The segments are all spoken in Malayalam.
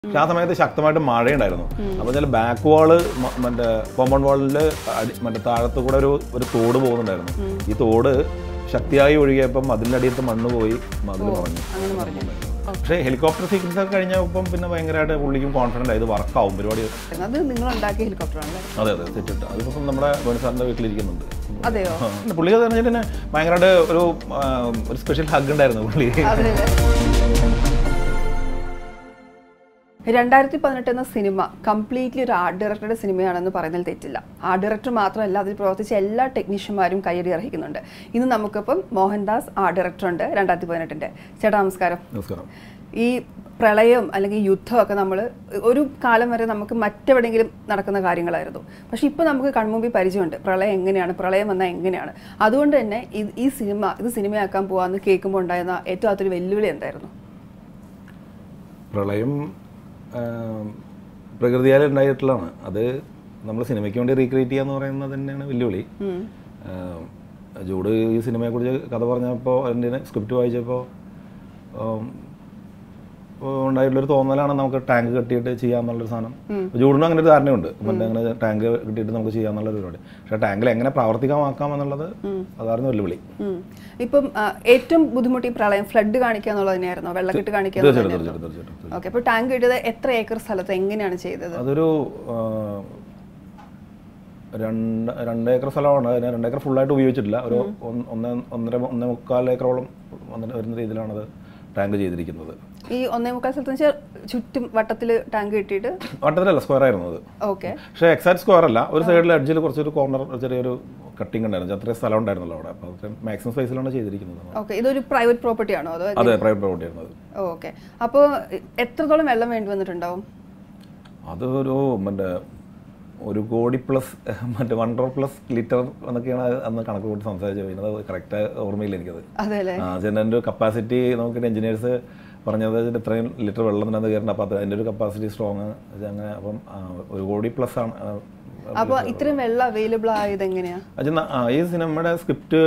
പക്ഷെ ആ സമയത്ത് ശക്തമായിട്ട് മഴയുണ്ടായിരുന്നു അപ്പോൾ ചില ബാക്ക് വാള് മറ്റേ കോമ്പൗണ്ട് വാളിൽ മറ്റേ താഴത്ത് കൂടെ ഒരു ഒരു തോട് പോകുന്നുണ്ടായിരുന്നു ഈ തോട് ശക്തിയായി ഒഴുകിയപ്പം അതിൻ്റെ അടിയത്ത് മണ്ണ് പോയി മതിൽ പറഞ്ഞു അങ്ങനെ പറഞ്ഞു പക്ഷേ ഹെലികോപ്റ്റർ സീക്വൻസ് ഒക്കെ കഴിഞ്ഞപ്പം പിന്നെ ഭയങ്കരമായിട്ട് പുള്ളിക്കും കോൺഫിഡൻ്റ് ആയി ഇത് വർക്കാവും പരിപാടി അത് നിങ്ങൾ ഉണ്ടാക്കിയ ഹെലികോപ്റ്ററാണല്ലേ അതെ അതെ തെറ്റിട്ട് അതിപ്പം നമ്മുടെ ബോണി സാറിൻ്റെ വീട്ടിലിരിക്കുന്നുണ്ട് അതെയോ ആ, പുള്ളി അത് പറഞ്ഞിട്ട് തന്നെ ഭയങ്കരമായിട്ട് ഒരു ആ, ഒരു സ്പെഷ്യൽ ഹഗ് ഉണ്ടായിരുന്നു പുള്ളി അതെ രണ്ടായിരത്തി പതിനെട്ട് എന്ന സിനിമ കംപ്ലീറ്റ്ലി ഒരു ആർട്ട് ഡയറക്ടറുടെ സിനിമയാണെന്ന് പറയുന്നതിൽ തെറ്റില്ല ആർട്ട് ഡയറക്ടർ മാത്രമല്ല അതിൽ പ്രവർത്തിച്ച എല്ലാ ടെക്നീഷ്യന്മാരും കയ്യടി അർഹിക്കുന്നുണ്ട് ഇന്ന് നമുക്കിപ്പം മോഹൻദാസ് ആർട്ട് ഡയറക്ടർ ഉണ്ട് രണ്ടായിരത്തി പതിനെട്ടിൻ്റെ ചേട്ടാ നമസ്കാരം നമസ്കാരം ഈ പ്രളയം അല്ലെങ്കിൽ യുദ്ധമൊക്കെ നമ്മൾ ഒരു കാലം വരെ നമുക്ക് മറ്റെവിടെയെങ്കിലും നടക്കുന്ന കാര്യങ്ങളായിരുന്നു പക്ഷെ ഇപ്പോൾ നമുക്ക് കൺമുമ്പിൽ പരിചയമുണ്ട് പ്രളയം എങ്ങനെയാണ് പ്രളയം വന്നാൽ എങ്ങനെയാണ് അതുകൊണ്ട് തന്നെ ഇത് ഈ സിനിമ ഇത് സിനിമയാക്കാൻ പോകാമെന്ന് കേൾക്കുമ്പോൾ ഉണ്ടായിരുന്ന ഏറ്റവും അതൊരു വെല്ലുവിളി എന്തായിരുന്നു പ്രളയം ആ, പ്രകൃതിയാൽ ഉണ്ടായിട്ടുള്ളതാണ് അത് നമ്മൾ സിനിമയ്ക്ക് വേണ്ടി റീക്രിയേറ്റ് ചെയ്യുക എന്ന് പറയുന്നത് തന്നെയാണ് വെല്ലുവിളി ആ, ജൂഡ് ഈ സിനിമയെക്കുറിച്ച് കഥ പറഞ്ഞപ്പോൾ അതിൻ്റെ സ്ക്രിപ്റ്റ് വായിച്ചപ്പോൾ ഉണ്ടായിട്ടുള്ളൊരു തോന്നലാണ് നമുക്ക് ടാങ്ക് കെട്ടിയിട്ട് ചെയ്യാന്നുള്ളൊരു സാധനം ജൂഡിനും അങ്ങനെ ഒരു ധാരണയുണ്ട് മറ്റേ അങ്ങനെ ടാങ്ക് കെട്ടിയിട്ട് നമുക്ക് ചെയ്യാന്നുള്ള പരിപാടി പക്ഷേ ടാങ്കിൽ എങ്ങനെ പ്രാവർത്തികമാക്കാം എന്നുള്ളത് അതായിരുന്നു വെല്ലുവിളി ഉം. ഇപ്പം ആ, ഏറ്റവും ബുദ്ധിമുട്ട് ഈ പ്രളയം ഫ്ലഡ് കാണിക്കുക എന്നുള്ളത് തന്നെയായിരുന്നോ വെള്ളക്കെട്ട് കാണിക്കുക തീർച്ചയായിട്ടും എന്നുള്ളത് തീർച്ചയായിട്ടും തീർച്ചയായിട്ടും ഓക്കെ അപ്പോൾ ടാങ്ക് ഇട്ടത് എത്ര ഏക്കർ സ്ഥലത്ത് എങ്ങനെയാണ് ചെയ്തത് അതൊരു ആ, രണ്ട് രണ്ട് ഏക്കർ സ്ഥലമാണ് അതിന് രണ്ട് ഏക്കർ ഫുള്ളായിട്ട് ഉപയോഗിച്ചിട്ടില്ല ഒരു ഒന്ന് ഒന്ന് ഒന്നര ഒന്നേ മുക്കാൽ ഏക്കറോളം വന്നിട്ട് വരുന്ന രീതിയിലാണത് ടാങ്ക് ചെയ്തിരിക്കുന്നത് ഈ ഒന്നേ മുക്കാൽ സ്ഥലത്ത് വെച്ചാൽ ചുറ്റും വട്ടത്തിൽ ടാങ്ക് കെട്ടിയിട്ട് വട്ടത്തിലല്ല സ്ക്വയർ ആയിരുന്നു അത് ഓക്കെ പക്ഷേ എക്സാക്ട് സ്ക്വയർ അല്ല ഒരു സൈഡിൽ എഡ്ജിൽ കുറച്ചൊരു കോർണർ ചെറിയൊരു കട്ടിങ് ഉണ്ടായിരുന്നു അത്രയും സ്ഥലം ഉണ്ടായിരുന്നല്ലോ അവിടെ അപ്പോൾ അത്രയും മാക്സിമം സ്പേസിലാണ് ചെയ്തിരിക്കുന്നത് ഓക്കെ ഇതൊരു പ്രൈവറ്റ് പ്രോപ്പർട്ടി ആണോ അതോ അതെ പ്രൈവറ്റ് പ്രോപ്പർട്ടി ആയിരുന്നു അത് ഓക്കെ അപ്പോൾ എത്രത്തോളം വെള്ളം വേണ്ടി വന്നിട്ടുണ്ടാവും അതൊരു മറ്റേ ഒരു കോടി പ്ലസ് മറ്റേ വൺ ക്രോർ പ്ലസ് ലിറ്റർ എന്നൊക്കെയാണ് അന്ന് കണക്ക് കൂട്ടി സംസാരിച്ചത് പിന്നെ അത് കറക്റ്റ് ഓർമ്മയില്ല എനിക്കത് അതെ അല്ലേ ആ അതിൻ്റെ ഒരു കപ്പാസിറ്റി നോക്കിയിട്ട് എഞ്ചിനീയേഴ്സ് പറഞ്ഞത് ഇതിന് ഇത്രയും ലിറ്റർ വെള്ളം തന്നെ കയറണം അപ്പോൾ അത് അതിൻ്റെ ഒരു കപ്പാസിറ്റി സ്ട്രോങ് അങ്ങനെ അപ്പം ആ, ഒരു കോടി പ്ലസ് ആണ് ആ, അപ്പോൾ ഇത്രയും വെള്ളം അവൈലബിൾ ആയത് എങ്ങനെയാ അച്ഛൻ ആ, ഈ സിനിമയുടെ സ്ക്രിപ്റ്റ്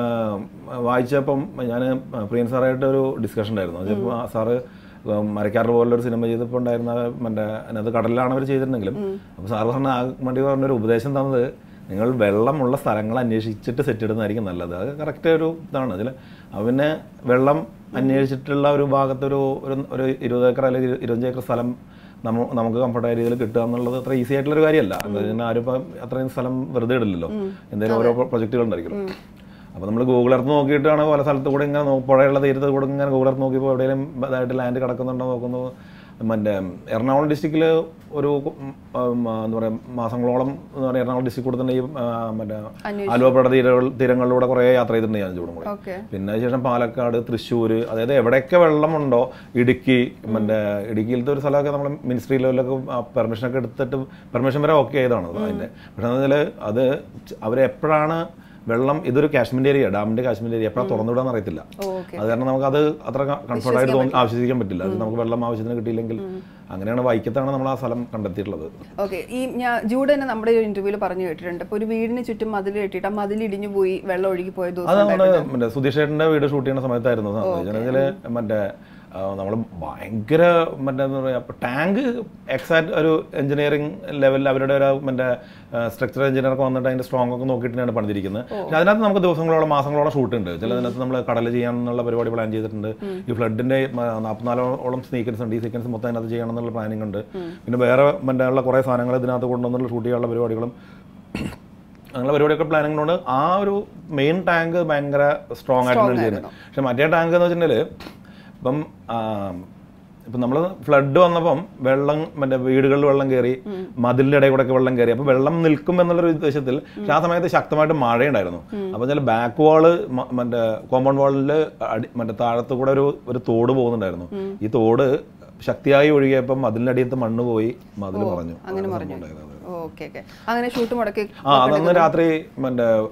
വായിച്ചപ്പം ഞാൻ പ്രിയൻ സാറായിട്ട് ഒരു ഡിസ്കഷൻ ഉണ്ടായിരുന്നു അതിപ്പോൾ ആ സാറ് മരക്കാരുടെ പോലുള്ളൊരു സിനിമ ചെയ്തപ്പോൾ ഉണ്ടായിരുന്ന മറ്റേ അതിനകത്ത് കടലിലാണ് അവർ ചെയ്തിട്ടുണ്ടെങ്കിലും അപ്പോൾ സാറ് പറഞ്ഞ ആ വേണ്ടി പറഞ്ഞൊരു ഉപദേശം തന്നത് നിങ്ങൾ വെള്ളമുള്ള സ്ഥലങ്ങൾ അന്വേഷിച്ചിട്ട് സെറ്റ് ഇടുന്നതായിരിക്കും നല്ലത് അത് കറക്റ്റ് ഒരു ഇതാണ് അതിൽ അവന് വെള്ളം അന്വേഷിച്ചിട്ടുള്ള ഒരു ഭാഗത്തൊരു ഒരു ഒരു ഇരുപത് ഏക്കർ അല്ലെങ്കിൽ ഇരു- ഇരുപത്തഞ്ച് ഏക്കർ സ്ഥലം നമ്മ നമുക്ക് കംഫർട്ടായ രീതിയിൽ കിട്ടുക എന്നുള്ളത് അത്ര ഈസി ആയിട്ടുള്ള ഒരു കാര്യമല്ല അതിന് ആരും ഇപ്പം അത്രയും സ്ഥലം വെറുതെ ഇടില്ലല്ലോ എന്തെങ്കിലും ഓരോ പ്രൊജക്റ്റുകൾ ഉണ്ടായിരിക്കും അപ്പോൾ നമ്മൾ ഗൂഗിൾ എർത്ത് നോക്കിയിട്ടാണ് പല സ്ഥലത്ത് കൂടെ ഇങ്ങനെ നോ- പുഴയുള്ള തീരത്ത് കൂടെ ഇങ്ങനെ ഗൂഗിൾ എർത്ത് നോക്കിയപ്പോൾ എവിടെയെങ്കിലും ഇതായിട്ട് ലാൻഡ് കിടക്കുന്നുണ്ടോ നോക്കുന്നു മറ്റേ എറണാകുളം ഡിസ്ട്രിക്റ്റിൽ ഒരു ഉം, ഉം, എന്താ പറയുക മാസങ്ങളോളം എന്ന് പറയുക എറണാകുളം ഡിസ്ട്രിക്ട് കൂടെ തന്നെ ഈ ആ, മറ്റേ ആലുവപ്പുഴ തീരങ്ങൾ തീരങ്ങളിലൂടെ കുറേ യാത്ര ചെയ്തിട്ടുണ്ട് ഞാൻ ചൂടും കൂടെ ഓക്കെ പിന്നെ അതിനുശേഷം പാലക്കാട് തൃശ്ശൂർ അതായത് എവിടെയൊക്കെ വെള്ളമുണ്ടോ ഇടുക്കി മറ്റേ ഇടുക്കിയിലത്തെ ഒരു സ്ഥലമൊക്കെ നമ്മൾ മിനിസ്ട്രി ലെവലൊക്കെ പെർമിഷനൊക്കെ എടുത്തിട്ട് പെർമിഷൻ വരെ ഓക്കെ ചെയ്താണ് അത് അതിൻ്റെ പക്ഷേ എന്ന് വെച്ചാൽ അത് അവരെപ്പോഴാണ് വെള്ളം ഇതൊരു കാശ്മീർ ഏരിയ ഡാമിന്റെ കാശ്മീർ ഏരിയ എപ്പോഴാണ് തുറന്നുവിടാന്ന് അറിയത്തില്ല ഓക്കെ അത് കാരണം നമുക്ക് അത് അത്ര കംഫർട്ടായിട്ട് തോന്നി ആവശ്യസിക്കാൻ പറ്റില്ല അത് നമുക്ക് വെള്ളം ആവശ്യത്തിന് കിട്ടിയില്ലെങ്കിൽ അങ്ങനെയാണ് വൈക്കത്താണ് നമ്മൾ ആ സ്ഥലം കണ്ടെത്തിയിട്ടുള്ളത് ഓക്കെ ഈ ഞാൻ ജൂഡ് തന്നെ നമ്മുടെ ഒരു ഇന്റർവ്യൂവിൽ പറഞ്ഞു കേട്ടിട്ടുണ്ട് ഇപ്പോൾ ഒരു വീടിന് ചുറ്റും മതിൽ കെട്ടിയിട്ട് ആ മതിൽ ഇടിഞ്ഞു പോയി വെള്ളം ഒഴുകി പോയ അത് ദിവസം നമ്മുടെ മറ്റേ സുധീഷ് ചേട്ടൻ്റെ വീട് ഷൂട്ട് ചെയ്യുന്ന സമയത്തായിരുന്നു വെച്ചാൽ മറ്റേ നമ്മൾ ഭയങ്കര മറ്റേ എന്താ പറയുക ടാങ്ക് എക്സാക്ട് ഒരു എഞ്ചിനീയറിംഗ് ലെവലിൽ അവരുടെ ഒരു മറ്റേ സ്ട്രക്ചർ എഞ്ചിനീയർക്ക് വന്നിട്ട് അതിന്റെ സ്ട്രോങ് ഒക്കെ നോക്കിയിട്ടാണ് പണിതിരിക്കുന്നത് പക്ഷെ അതിനകത്ത് നമുക്ക് ദിവസങ്ങളോളം മാസങ്ങളോളം ഷൂട്ട് ഉണ്ട് ചിലതിനകത്ത് നമ്മൾ കടൽ ചെയ്യാനുള്ള പരിപാടി പ്ലാൻ ചെയ്തിട്ടുണ്ട് ഈ ഫ്ലഡിന്റെ നാൽപ്പത്തിനാലോളം സീക്വൻസ് ഉണ്ട് ഈ സീക്വൻസ് മൊത്തം അതിനകത്ത് ചെയ്യണം എന്നുള്ള പ്ലാനിങ് ഉണ്ട് പിന്നെ വേറെ മറ്റേ ഉള്ള കുറേ സാധനങ്ങൾ ഇതിനകത്ത് കൊണ്ടുവന്നുള്ള ഷൂട്ട് ചെയ്യാനുള്ള പരിപാടികളും അങ്ങനെ പരിപാടിയൊക്കെ പ്ലാനിങ്ങിനോട് ആ ഒരു മെയിൻ ടാങ്ക് ഭയങ്കര സ്ട്രോങ് ആയിട്ടുള്ള ചെയ്യുന്നത് പക്ഷെ മറ്റേ ടാങ്ക് എന്ന് വെച്ചിട്ടുണ്ടെങ്കിൽ ഇപ്പം ആ, ഇപ്പം നമ്മൾ ഫ്ലഡ് വന്നപ്പം വെള്ളം മറ്റേ വീടുകളിൽ വെള്ളം കയറി മതിലിൻ്റെ ഇടയിൽ കൂടെ ഒക്കെ വെള്ളം കയറി അപ്പോൾ വെള്ളം നിൽക്കും എന്നുള്ളൊരു ഉദ്ദേശത്തിൽ പക്ഷെ ആ സമയത്ത് ശക്തമായിട്ട് മഴയുണ്ടായിരുന്നു അപ്പോൾ ചില ബാക്ക് വാള് മറ്റേ കോമ്പൗണ്ട് വാളിൽ അടി മറ്റേ താഴത്ത് കൂടെ ഒരു ഒരു തോട് പോകുന്നുണ്ടായിരുന്നു ഈ തോട് ശക്തിയായി ഒഴുകിയപ്പം മതിലിൻ്റെ അടിയത്ത് മണ്ണ് പോയി മതിൽ പറഞ്ഞു അങ്ങനെ അതാണ് പറഞ്ഞു സംഭവം ഉണ്ടായത്. ഓക്കെ ഓക്കെ അങ്ങനെ ഷൂട്ട് മുടക്കി ആ അതന്ന് രാത്രി മറ്റേ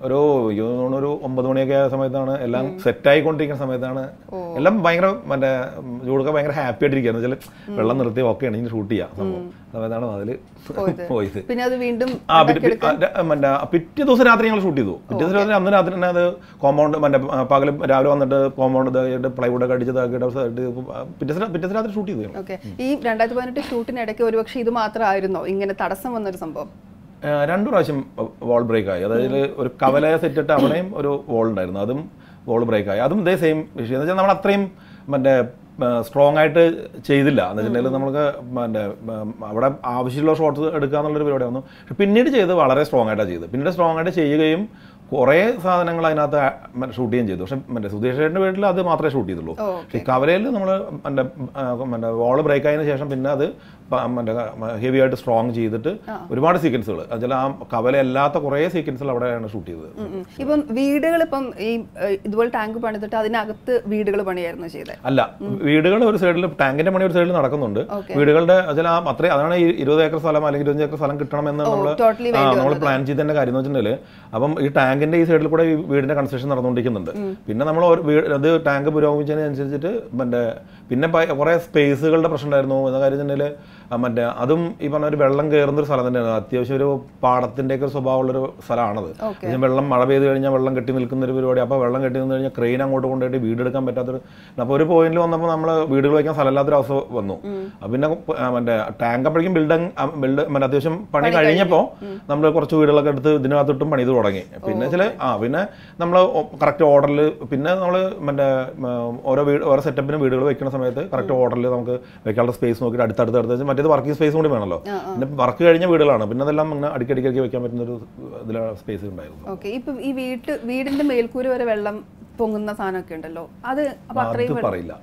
ഒരു എനിക്ക് തോന്നുന്നു ഒരു ഒമ്പത് മണിയൊക്കെ ആയ സമയത്താണ് എല്ലാം സെറ്റ് ആയിക്കൊണ്ടിരിക്കുന്ന സമയത്താണ് എല്ലാം ഭയങ്കര മറ്റേ ജൂഡൊക്കെ ഭയങ്കര ഹാപ്പി ആയിട്ടിരിക്കുകയാണ് വെച്ചാൽ വെള്ളം നിർത്തി ഓക്കെ ആണ് ഇനി ഷൂട്ട് ചെയ്യാം സംഭവം സമയത്താണ് അതിൽ പോയത് പിന്നെ അത് വീണ്ടും ആ പിന്നെ പി- ആ, ര- മറ്റേ ആ പിറ്റേ ദിവസം രാത്രി ഞങ്ങൾ ഷൂട്ട് ചെയ്തു പിറ്റേ ദിവസം രാത്രി അന്ന് രാത്രി തന്നെ അത് കോമ്പൗണ്ട് മറ്റേ ആ, പകല് രാവിലെ വന്നിട്ട് കോമ്പൗണ്ട് ഇതാക്കിയിട്ട് പ്ലൈവുഡ് ഒക്കെ അടിച്ച് ഇതാക്കിയിട്ട് പിറ്റേ ദിവസം പിറ്റേ ദിവസം രാത്രി ഷൂട്ട് ചെയ്തു ഞങ്ങൾ. ഓക്കെ ഈ രണ്ടായിരത്തി പതിനെട്ട് ഷൂട്ടിനിടയ്ക്ക് ഒരുപക്ഷെ ഇത് മാത്രമായിരുന്നോ ഇങ്ങനെ തടസ്സം വന്നൊരു സംഭവം ആ, രണ്ടു പ്രാവശ്യം വാൾ ബ്രേക്ക് ആയി അതായത് ഒരു കവല സെറ്റ് ഇട്ട് അവിടെയും ഒരു വാൾ ഉണ്ടായിരുന്നു അതും വാൾ ബ്രേക്ക് ആയി അതും ഇതേ സെയിം വിഷയം എന്ന് വെച്ചാൽ നമ്മൾ അത്രയും മറ്റേ സ്ട്രോങ് ആയിട്ട് ചെയ്തില്ല എന്ന് വെച്ചിട്ടുണ്ടെങ്കിൽ നമുക്ക് മറ്റേ ഉം, അവിടെ ആവശ്യമുള്ള ഷോട്ട്സ് എടുക്കുക എന്നുള്ളൊരു പരിപാടിയായിരുന്നു പക്ഷെ പിന്നീട് ചെയ്ത് വളരെ സ്ട്രോങ് ആയിട്ടാണ് ചെയ്തത് പിന്നീട് സ്ട്രോങ് ആയിട്ട് ചെയ്യുകയും കുറേ സാധനങ്ങൾ അതിനകത്ത് ഷൂട്ട് ചെയ്യുകയും ചെയ്തു പക്ഷെ മറ്റേ സുധീഷ് ചേട്ടൻ്റെ വീട്ടിൽ അത് മാത്രമേ ഷൂട്ട് ചെയ്തുള്ളൂ ഓ, പക്ഷേ ഈ കവലയിൽ നമ്മൾ മറ്റേ ആ, മറ്റേ വാള് ബ്രേക്ക് ആയതിനു ശേഷം പിന്നെ അത് പ- മറ്റേ ഹെവി ആയിട്ട് സ്ട്രോങ് ചെയ്തിട്ട് ഒരുപാട് സീക്വൻസുകൾ അതിൽ ആ കവല അല്ലാത്ത കുറേ സീക്വൻസുകൾ അവിടെയാണ് ഷൂട്ട് ചെയ്തത് ഉം ഉം. ഇപ്പം വീടുകൾ ഇപ്പം ഈ ഏഹ്, ഇതുപോലെ ടാങ്ക് പണിതിട്ട് അതിനകത്ത് വീടുകൾ പണിയായിരുന്നു ചെയ്തത് അല്ല വീടുകൾ ഒരു സൈഡിൽ ടാങ്കിന്റെ പണി ഒരു സൈഡിൽ നടക്കുന്നുണ്ട് Okay. വീടുകളുടെ അതിൽ ആ അത്രയും അതാണ് ഈ ഇരുപത് ഏക്കർ സ്ഥലം അല്ലെങ്കിൽ ഇരുപത് ഏക്കർ സ്ഥലം കിട്ടണമെന്ന് നമ്മൾ totally നമ്മൾ പ്ലാൻ ചെയ്തതിന്റെ കാര്യം എന്ന് വെച്ചിട്ടുണ്ടെങ്കിൽ അപ്പം ഈ ടാങ്കിന്റെ ഈ സൈഡിൽ കൂടെ ഈ വീടിന്റെ കൺസ്ട്രക്ഷൻ നടന്നുകൊണ്ടിരിക്കുന്നുണ്ട് പിന്നെ നമ്മൾ അത് ടാങ്ക് പുരോഗമിച്ചതിനനുസരിച്ചിട്ട് മറ്റേ പിന്നെ പ- കുറേ സ്പേസുകളുടെ പ്രശ്നം ഉണ്ടായിരുന്നു എന്ന കാര്യം വെച്ചിട്ടുണ്ടെങ്കിൽ മറ്റേ അതും ഈ പറഞ്ഞ ഒരു വെള്ളം കയറുന്ന ഒരു സ്ഥലം തന്നെയാണ് അത്യാവശ്യം ഒരു പാടത്തിന്റെ ഒക്കെ സ്വഭാവമുള്ളൊരു സ്ഥലമാണത് Okay. പക്ഷേ വെള്ളം മഴ പെയ്ത് കഴിഞ്ഞാൽ വെള്ളം കെട്ടി നിൽക്കുന്ന ഒരു പരിപാടി അപ്പോൾ വെള്ളം കെട്ടി നിന്ന് കഴിഞ്ഞാൽ ക്രെയിൻ അങ്ങോട്ട് കൊണ്ടുപോയിട്ട് വീടെടുക്കാൻ പറ്റാത്തൊരു അപ്പോൾ ഒരു പോയിന്റിൽ വന്നപ്പോൾ നമ്മൾ വീടുകൾ വയ്ക്കാൻ സ്ഥലമില്ലാത്തൊരു അവസ്ഥ വന്നു അപ്പോൾ പിന്നെ ആ, മറ്റേ ടാങ്ക് അപ്പോഴേക്കും ബിൽഡിംഗ് ബിൽഡ് മറ്റേ അത്യാവശ്യം പണി കഴിഞ്ഞപ്പോൾ നമ്മൾ കുറച്ച് വീടുകളൊക്കെ എടുത്ത് ഇതിനകത്തോട്ടും പണിത് തുടങ്ങി പിന്നെ ചില ആ പിന്നെ നമ്മൾ കറക്റ്റ് ഓർഡറിൽ പിന്നെ നമ്മൾ മറ്റേ ഉം, ഓരോ വീട് ഓരോ സെറ്റപ്പിന് വീടുകൾ വെക്കുന്ന സമയത്ത് കറക്റ്റ് ഓർഡറിൽ നമുക്ക് വെക്കാനുള്ള സ്പേസ് നോക്കിയിട്ട് അടുത്തടുത്ത് അടുത്ത് മറ്റേത് വർക്കിംഗ് സ്പേസ് കൂടി വേണമല്ലോ പിന്നെ വർക്ക് കഴിഞ്ഞ വീടുകളാണ് പിന്നെ അതെല്ലാം ഇങ്ങനെ അടിക്കടിക്കൊക്കെ വെക്കാൻ പറ്റുന്ന ഒരു ഇതിലാണ് സ്പേസ് ഉണ്ടായിരുന്നു ഓക്കെ ഇപ്പം ഈ വീട്ട് വീടിന്റെ മേൽക്കൂര വരെ വെള്ളം പൊങ്ങുന്ന സാധനമൊക്കെ ഉണ്ടല്ലോ അത് അപ്പൊ അത്രയും അത് പറയില്ല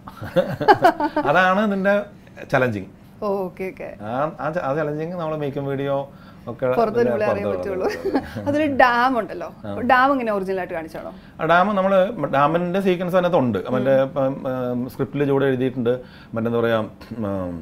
അതാണ് ഇതിന്റെ ചലഞ്ചിങ് ഓക്കെ ഓക്കെ ആ ആ ച- ആ ചലഞ്ചിങ് നമ്മൾ മേക്കും വീഡിയോ ഒക്കെ പുറത്ത് ഇതിലെ നമ്മളെ അറിയാൻ പുറത്ത് പറ്റുള്ളൂ വരും. അതൊരു ഡാം ഉണ്ടല്ലോ ഡാം ഇങ്ങനെ ഒറിജിനൽ ആയിട്ട് കാണിച്ചാണോ ആ ഡാം നമ്മൾ ഡാമിന്റെ സീക്വൻസ് അതിനകത്ത് ഉണ്ട് മറ്റേ സ്ക്രിപ്റ്റിൽ ചൂടെ എഴുതിയിട്ടുണ്ട് മറ്റേ എന്താ പറയാ ഉം,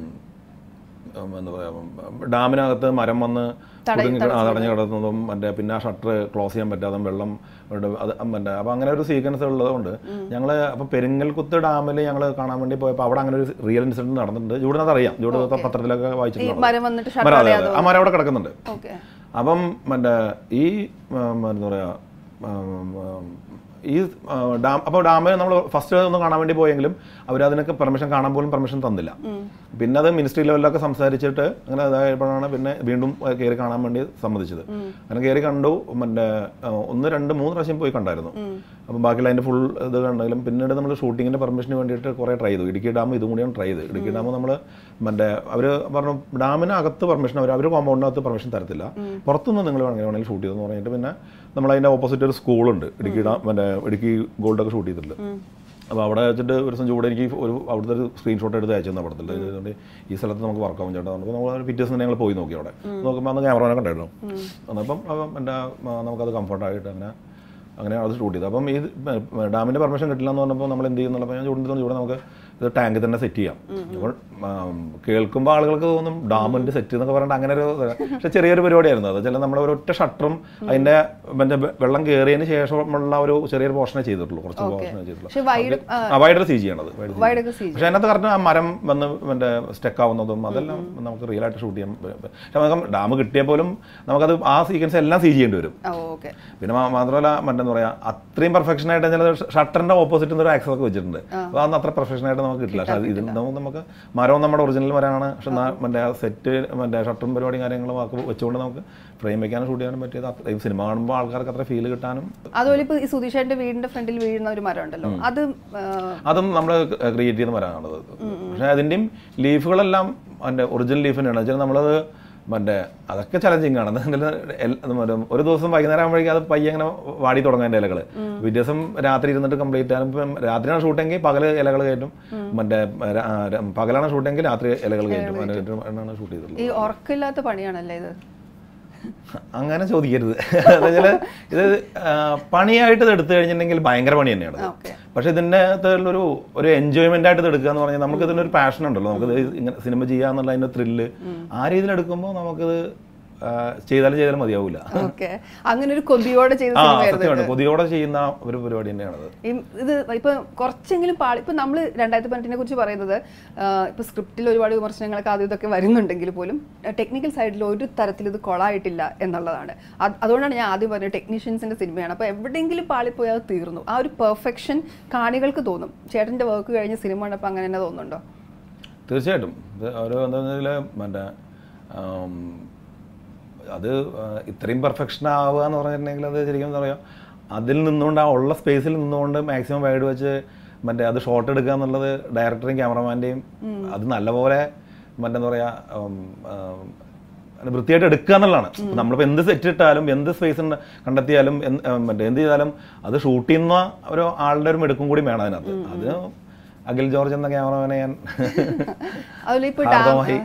ഉം, എന്താ പറയാ ഉം, ഡാമിനകത്ത് മരം വന്ന് കുടുങ്ങി ആ, തടഞ്ഞു കിടന്നതും മറ്റേ പിന്നെ ആ ഷട്ടർ ക്ലോസ് ചെയ്യാൻ പറ്റാതെ വെള്ളം ഇവിടെ അത് മറ്റേ അപ്പോൾ അങ്ങനെ ഒരു സീക്വൻസ് ഉള്ളതുകൊണ്ട് ഞങ്ങൾ അപ്പോൾ പെരിങ്ങൽകുത്ത് ഡാമിൽ ഞങ്ങൾ കാണാൻ വേണ്ടി പോയപ്പോൾ അവിടെ അങ്ങനെ ഒരു റിയൽ ഇൻസിഡന്റ് നടന്നിട്ടുണ്ട് ജൂഡിനത് അറിയാം ജൂഡ് പത്രത്തിലൊക്കെ ഈ വായിച്ചിട്ടുണ്ട് മരം വന്നിട്ട് മരം, ഷട്ടർ അതെ, അതെ. ആ മരം അവിടെ കിടക്കുന്നുണ്ട് ഓക്കെ അപ്പം മറ്റേ ഈ ഉം, എന്താ പറയുക ഉം, ഉം, ഈ ആ, ഡാം അപ്പോൾ ഡാമിൽ നമ്മൾ ഫസ്റ്റ് ഒന്ന് കാണാൻ വേണ്ടി പോയെങ്കിലും അവർ അതിനൊക്കെ പെർമിഷൻ കാണാൻ പോലും പെർമിഷൻ തന്നില്ല പിന്നെ അത് മിനിസ്ട്രി ലെവലിലൊക്കെ സംസാരിച്ചിട്ട് അങ്ങനെ അതായപ്പോഴാണ് പിന്നെ വീണ്ടും കയറി കാണാൻ വേണ്ടി സമ്മതിച്ചത് അങ്ങനെ കയറി കണ്ടു മറ്റേ ആ, ഒന്ന് രണ്ട് മൂന്ന് പ്രാവശ്യം പോയി കണ്ടായിരുന്നു അപ്പം ബാക്കിയുള്ള അതിൻ്റെ ഫുൾ ഇത് കണ്ടെങ്കിലും പിന്നീട് നമ്മൾ ഷൂട്ടിങ്ങിൻ്റെ പെർമിഷന് വേണ്ടിയിട്ട് കുറേ ട്രൈ ചെയ്തു ഇടുക്കി ഡാം ഇതും കൂടിയാണ് ട്രൈ ചെയ്ത് ഇടുക്കി ഡാം നമ്മൾ മറ്റേ അവർ പറഞ്ഞു ഡാമിനകത്ത് പെർമിഷൻ അവർ അവർ കോമ്പൗണ്ടിനകത്ത് പെർമിഷൻ തരത്തില്ല പുറത്തുനിന്ന് നിങ്ങൾ വേണമെങ്കിൽ വേണമെങ്കിൽ ഷൂട്ട് ചെയ്തെന്ന് പറഞ്ഞിട്ട് പിന്നെ നമ്മൾ അതിൻ്റെ ഓപ്പോസിറ്റ് ഒരു സ്കൂളുണ്ട് ഇടുക്കി ഡാം മറ്റേ ഇടുക്കി ഗോൾഡൊക്കെ ഷൂട്ട് ചെയ്തിട്ടുണ്ട് അപ്പോൾ അവിടെ വെച്ചിട്ട് ഒരു ദിവസം ചൂടെ എനിക്ക് ഒരു അവിടുത്തെ ഒരു സ്ക്രീൻഷോട്ട് എടുത്ത് അയച്ചു തന്നെ പടത്തിൽ അതുകൊണ്ട് ഈ സ്ഥലത്ത് നമുക്ക് വർക്കാവും ചേട്ടാ നമുക്ക് നമ്മൾ പിറ്റേ ദിവസം ഞങ്ങൾ പോയി നോക്കി അവിടെ നോക്കുമ്പോൾ അന്ന് ക്യാമറമാനൊക്കെ ഉണ്ടായിരുന്നു അന്നപ്പം അപ്പം എൻ്റെ ആ, നമുക്കത് കംഫർട്ടായിട്ട് തന്നെ അങ്ങനെ അത് ഷൂട്ട് ചെയ്തത് അപ്പം ഈ ഡാമിൻ്റെ പെർമിഷൻ കിട്ടില്ല എന്ന് പറഞ്ഞപ്പോൾ നമ്മൾ എന്ത് ചെയ്യുന്നുള്ളപ്പോൾ ഞാൻ ചൂണ്ടിട്ട് ചൂടെ നമുക്ക് ഇത് ടാങ്ക് തന്നെ സെറ്റ് ചെയ്യാം അപ്പോൾ കേൾക്കുമ്പോൾ ആളുകൾക്ക് തോന്നും ഡാമിൻ്റെ സെറ്റ് എന്നൊക്കെ പറഞ്ഞിട്ട് അങ്ങനെ ഒരു പക്ഷേ ചെറിയൊരു പരിപാടിയായിരുന്നു അത് ചില നമ്മുടെ ഒരൊറ്റ ഷട്ടറും അതിൻ്റെ മറ്റേ വെള്ളം കയറിയതിന് ശേഷമുള്ള ഒരു ചെറിയൊരു പോർഷനെ ചെയ്തിട്ടുള്ളൂ കുറച്ച് പോർഷനെ ചെയ്തിട്ടുള്ളൂ പക്ഷെ വൈഡ് വൈഡർ സി ചെയ്യണത് വൈഡൊക്കെ സീ പക്ഷെ അതിനകത്ത് കറക്റ്റ് ആ മരം വന്ന് മറ്റേ സ്റ്റക്ക് ആവുന്നതും അതെല്ലാം നമുക്ക് റിയൽ ആയിട്ട് ഷൂട്ട് ചെയ്യാൻ പറ്റും. പക്ഷെ നമുക്ക് ഡാം കിട്ടിയാൽ പോലും നമുക്കത് ആ സീക്വൻസ് എല്ലാം സി ചെയ്യേണ്ടി വരും ഓ ഓക്കെ പിന്നെ മാ- മാത്രമല്ല മറ്റെന്താ പറയാ അത്രയും പെർഫെക്ഷൻ ആയിട്ട് ചില ഷട്ടറിന്റെ ഓപ്പോസിറ്റ് ഒരു ആക്സസ് ഒക്കെ വെച്ചിട്ടുണ്ട് അപ്പോൾ അതൊന്നും അത്ര പെർഫെക്ഷൻ ആയിട്ട് നമുക്ക് കിട്ടില്ല പക്ഷെ ഇതിൽ നമുക്ക് നമുക്ക് മരവും നമ്മുടെ ഒറിജിനൽ മരമാണ് പക്ഷെ നാ- മറ്റേ സെറ്റ് മറ്റേ ഷട്ടറും പരിപാടിയും കാര്യങ്ങളും ഒക്കെ വെച്ചുകൊണ്ട് നമുക്ക് ഫ്രെയിം വെക്കാനും ഷൂട്ട് ചെയ്യാനും പറ്റിയത് അത്ര- ഈ സിനിമ കാണുമ്പോൾ ആൾക്കാർക്ക് അത്ര ഫീൽ കിട്ടാനും അതുപോലെ ഇപ്പൊ ഈ സുധീഷേന്റെ വീടിന്റെ ഫ്രണ്ടിൽ വീഴുന്ന ഒരു മരം ഉണ്ടല്ലോ അത് ആ, അതും നമ്മൾ ക്രിയേറ്റ് ചെയ്യുന്ന മരമാണത് പക്ഷേ അതിൻ്റെയും ലീഫുകളെല്ലാം അതിൻ്റെ ഒറിജിനൽ ലീഫ് തന്നെയാണ് വെച്ചാൽ നമ്മളത് മറ്റേ അതൊക്കെ ചലഞ്ചിങ് ആണ് എന്താ എൽ- അത് മറ്റേ ഒരു ദിവസം വൈകുന്നേരം ആകുമ്പോഴേക്കും അത് പയ്യെ അങ്ങനെ വാടി തുടങ്ങാൻ എൻ്റെ ഇലകൾ പിറ്റേ ദിവസം രാത്രി ഇരുന്നിട്ട് കംപ്ലീറ്റ് ചെയ്യാനും ഇപ്പം രാത്രിയാണ് ഷൂട്ടെങ്കിൽ പകല് ഇലകൾ കയറ്റും മറ്റേ രാ- രാ- പകലാണ് ഷൂട്ടെങ്കിൽ രാത്രി ഇലകൾ കയറ്റും അങ്ങനെ കയറ്റും ഷൂട്ട് ചെയ്തിട്ടുള്ളത് ഈ ഉറക്കമില്ലാത്ത പണിയാണല്ലേ ഇത് അങ്ങനെ ചോദിക്കരുത് എന്നുവെച്ചാൽ ഇത് ആ, പണിയായിട്ട് ഇത് എടുത്തു കഴിഞ്ഞിട്ടുണ്ടെങ്കിൽ ഭയങ്കര പണി തന്നെയാണ് ഓക്കെ പക്ഷെ ഇതിൻ്റെ അകത്തുള്ളൊരു ഒരു എൻജോയ്മെന്റ് ആയിട്ട് ഇത് എടുക്കുക എന്ന് പറഞ്ഞാൽ നമുക്ക് ഇതിനൊരു പാഷൻ ഉണ്ടല്ലോ നമുക്കിത് ഇങ്ങനെ സിനിമ ചെയ്യുക എന്നുള്ള അതിൻ്റെ ത്രില്ല് ആ രീതിയിൽ എടുക്കുമ്പോൾ നമുക്കിത് ആ, ചെയ്താലും ചെയ്താലും മതിയാവില്ല ഓക്കെ അങ്ങനെ ഒരു കൊതിയോടെ ചെയ്ത ആ സിനിമയായിരുന്നു സത്യമാണ് കൊതിയോടെ ചെയ്യുന്ന ഒരു പരിപാടി തന്നെയാണത് ഈ ഇത് ഇപ്പൊ കുറച്ചെങ്കിലും പാളി ഇപ്പൊ നമ്മൾ രണ്ടായിരത്തി പതിനെട്ടിനെ കുറിച്ച് പറയുന്നത് ആ, ഇപ്പൊ സ്ക്രിപ്റ്റിൽ ഒരുപാട് വിമർശനങ്ങളൊക്കെ ആദ്യം ഇതൊക്കെ വരുന്നുണ്ടെങ്കിൽ പോലും ടെക്നിക്കൽ സൈഡിൽ ഒരു തരത്തിൽ ഇത് കൊളായിട്ടില്ല എന്നുള്ളതാണ് അത് അതുകൊണ്ടാണ് ഞാൻ ആദ്യം പറഞ്ഞത് ടെക്നീഷ്യൻസിന്റെ സിനിമയാണ് അപ്പൊ എവിടെയെങ്കിലും പാളിപ്പോയി അത് തീർന്നു ആ ഒരു പെർഫെക്ഷൻ കാണികൾക്ക് തോന്നും ചേട്ടന്റെ വർക്ക് കഴിഞ്ഞ സിനിമ കണ്ടപ്പോൾ അങ്ങനെ തന്നെ തോന്നുന്നുണ്ടോ തീർച്ചയായിട്ടും ഇത് ഒരു എന്താണെന്ന് വെച്ചാൽ മറ്റേ ആം, അത് ആ, ഇത്രയും പെർഫെക്ഷൻ ആവുക എന്ന് പറഞ്ഞിട്ടുണ്ടെങ്കിൽ അത് ശരിക്കും എന്താ പറയുക അതിൽ നിന്നുകൊണ്ട് ആ ഉള്ള സ്പേസിൽ നിന്നുകൊണ്ട് മാക്സിമം വൈഡ് വെച്ച് മറ്റേ അത് ഷോട്ട് എടുക്കുക എന്നുള്ളത് ഡയറക്ടറെയും ക്യാമറമാൻ്റെയും അത് നല്ലപോലെ മറ്റെന്താ പറയുക ഉം, ആം, അത് വൃത്തിയായിട്ട് എടുക്കുക എന്നുള്ളതാണ് ഇപ്പൊ നമ്മളിപ്പോൾ എന്ത് സെറ്റ് ഇട്ടാലും എന്ത് സ്പേസ് കണ്ടെത്തിയാലും എന്ത് ആ, മറ്റേ എന്ത് ചെയ്താലും അത് ഷൂട്ട് ചെയ്യുന്ന ഒരു ആളുടെ ഒരു മെടുക്കും കൂടി വേണം അതിനകത്ത് അത് അഖിൽ ജോർജ് എന്ന ക്യാമറമാനെ ഞാൻ അതിൽ ഇപ്പൊ ഹാർദവമായി